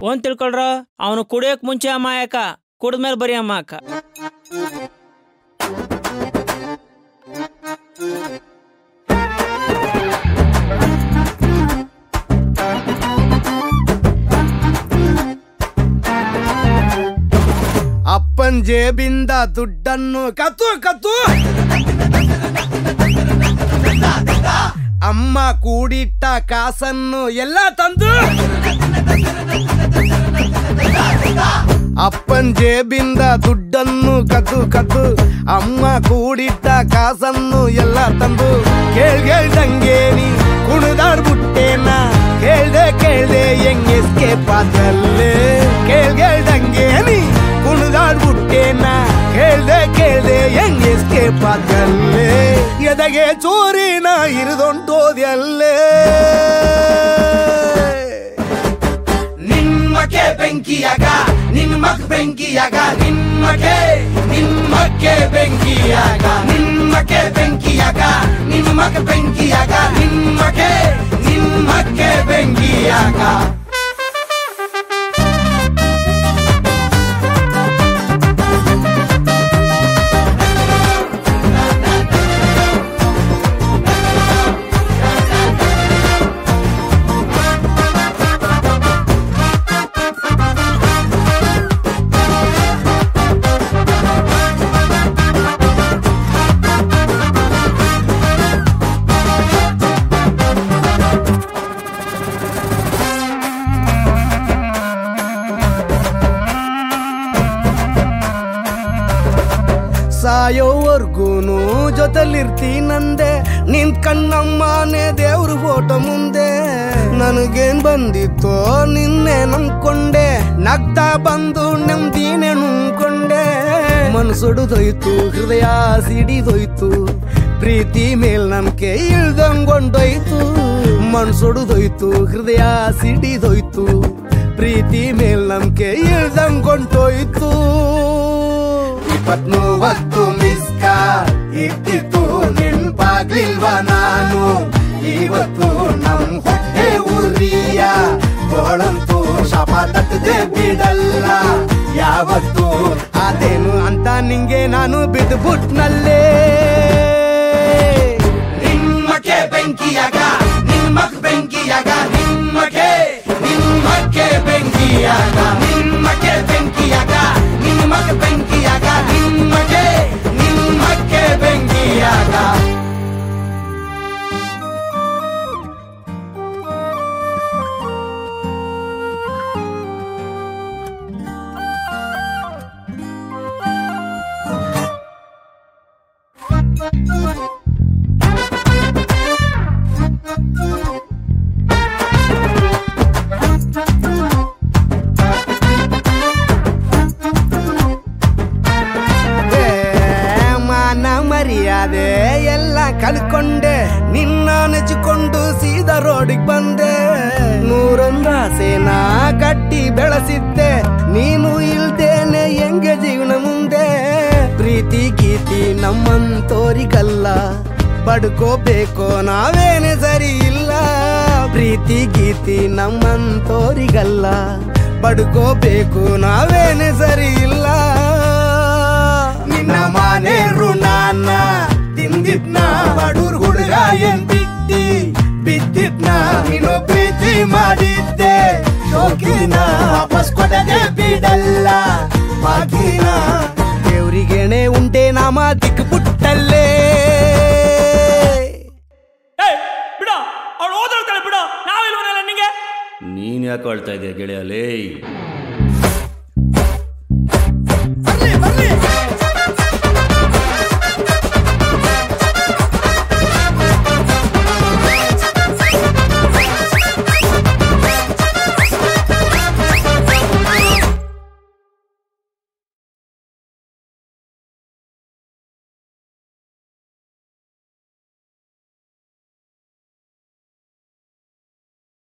ಒಂದ್ ತಿಳ್ಕೊಳ್ರ ಅವನು ಕುಡಿಯೋಕ್ ಮುಂಚೆ ಅಮಾಯಕ ಕುಡಿದ್ಮೇಲೆ ಬರೀ ಅಮಾಯಕ ಅಪ್ಪನ್ ಜೇಬಿಂದ ದುಡ್ಡನ್ನು ಕತ್ತು ಕತ್ತು ಅಮ್ಮ ಕೂಡಿಟ್ಟ ಕಾಸನ್ನು ಎಲ್ಲ ತಂದು ಅಪ್ಪನ್ ಜೇಬಿಂದ ದುಡ್ಡನ್ನು ಕದ್ದು ಕದ್ದು ಅಮ್ಮ ಕೂಡಿಟ್ಟ ಕಾಸನ್ನು ಎಲ್ಲ ತಂದು ಕೇಳ್ಗೇಳ್ದಂಗೆ ನೀ ಕುಣಿದಾಡ್ಬಿಟ್ಟೇನ ಕೇಳ್ದೆ ಕೇಳ್ದೆ ಹೆಂಗ್ ಎಸ್ಕೇಪ್ ಆದಲ್ಲೇ ಕೇಳ್ಗೇಳ್ದಂಗೆ ನೀ ಕುಣಿದಾಡ್ಬಿಟ್ಟೇನ ಕೇಳ್ದೆ ಕೇಳ್ದೆ ಹೆಂಗ್ ಎಸ್ಕೇಪ್ ಆದಲ್ಲೇ ಎದಗೆ ಚೋರಿನ ಹಿರಿದೊಂಟೋದ್ಯಲ್ಲೇ ನಿಮ್ಮಕ್ಕೆ ಬೆಂಕಿಯಾಗ ನಿಮ್ಮಕ್ ಬೆಂಕಿಯಾಗ ನಿಮ್ಮಕ್ಕೆ ನಿಮ್ಮಕ್ಕೆ ಬೆಂಕಿಯಾಗ ನಿಮ್ಮಕ್ಕೆ ಬೆಂಕಿಯಾಗ ನಿಮ್ಮಕ್ ಬೆಂಕಿಯಾಗ ನಿಮ್ಮಕ್ಕೆ ನಿಮ್ಮಕ್ಕೆ ಬೆಂಕಿಯಾಗ ಸಾಯೋವರ್ಗೂನು ಜೊತೆಲಿರ್ತೀನಂದೆ ನಿನ್ ಕಣ್ಣಮ್ಮನೆ ದೇವ್ರ ಫೋಟೋ ಮುಂದೆ ನನಗೇನ್ ಬಂದಿತ್ತೋ ನಿನ್ನೆ ನಂಬ್ಕೊಂಡೆ ನಗ್ತಾ ಬಂದು ನೆಮ್ಮದಿನೇ ನುಂಗ್ಕೊಂಡೆ ಮನ್ಸೊಡುದೋಯ್ತು ಹೃದಯ ಸಿಡಿದೋಯ್ತು ಪ್ರೀತಿ ಮೇಲ್ ನಂಬಿಕೆ ಇಳ್ದಂಗೊಂಡೋಯ್ತು ಮನ್ಸೊಡುದೋಯ್ತು ಹೃದಯ ಸಿಡಿದೋಯ್ತು ಪ್ರೀತಿ ಮೇಲ್ ನಂಬಿಕೆ ಇಳ್ದಂಗೊಂಡೋಯ್ತು ಇಪ್ಪತ್ಮೂವತ್ತು ಮಿಸ್ಕ ಇದ್ದಿತ್ತು ನೆನ್ಪಾಗ್ಲಿಲ್ವ ನಾನು ಇವತ್ತು ನಮ್ ಹೊಟ್ಟೆ ಉರಿಯ ಗೋಳಂತೂ ಶಾಪ ತಟ್ಟದೆ ಬಿಡಲ್ಲ ಯಾವತ್ತು ಅದೇನು ಅಂತ ನಿಂಗೆ ನಾನು ಬಿದ್ದು ಬುಟ್ನಲ್ಲೇ ನಿಮ್ಮಕ್ಕೆ ಬೆಂಕಿಯಾಗ ನಿಮ್ಮಕ್ ಬೆಂಕಿಯಾಗ ನಿಮ್ಮಕ್ಕೆ ನಿಮ್ಮಕ್ಕೆ ಬೆಂಕಿಯಾಗ ನಿಮ್ಮಕ್ಕೆ ಬೆಂಕಿಯಾಗ ನಿಮ್ಮಕ್ ಬೆಂಕಿಯಾಗ ನಿಮ್ಮಕ್ಕೆ ನಿಮ್ಮಕ್ಕೆ ಬೆಂಕಿಯಾಗ ಏ, ಮಾನ ಮರ್ಯಾದೆ ಎಲ್ಲ ಕಳ್ಕೊಂಡೆ ನಿನ್ನ ನೆಚ್ಚಿಕೊಂಡು ಸೀದಾ ರೋಡಿಗೆ ಬಂದೆ ನೂರೊಂದಾಸೆನ ಕಟ್ಟಿ ಬೆಳೆಸಿದ್ದೆ ನೀನು ಇಲ್ದೇನೆ ಹೆಂಗೆ ಜೀವನ ಮುಂದೆ ಪ್ರೀತಿ ಗೀತಿ ನಮ್ಮಂತೋರಿಗಲ್ಲ ಬಡ್ಕೋಬೇಕು ನಾವೇನೆ ಸರಿ ಇಲ್ಲ ಪ್ರೀತಿ ಗೀತಿ ನಮ್ಮಂತೋರಿಗಲ್ಲ ಬಡ್ಕೋಬೇಕು ನಾವೇನೆ ಸರಿ ಇಲ್ಲ ನಿನ್ನ ಮನೆ ಋಣಾನ ತಿಂದಿದ್ನ ಬಡೂರ್ ಹುಡುಗ ಏನ್ ಬಿದ್ದಿ ಬಿದ್ದಿದ್ನ ನೀನು ಪ್ರೀತಿ ಮಾಡಿದ್ದೆ ಶೋಕಿನ ವಾಪಸ್ ಕೊಡದೆ ಬಿಡಲ್ಲ ಬಾಕಿನ ದೇವ್ರಿಗೆಣೆ ಉಂಟೆ ನಾಮ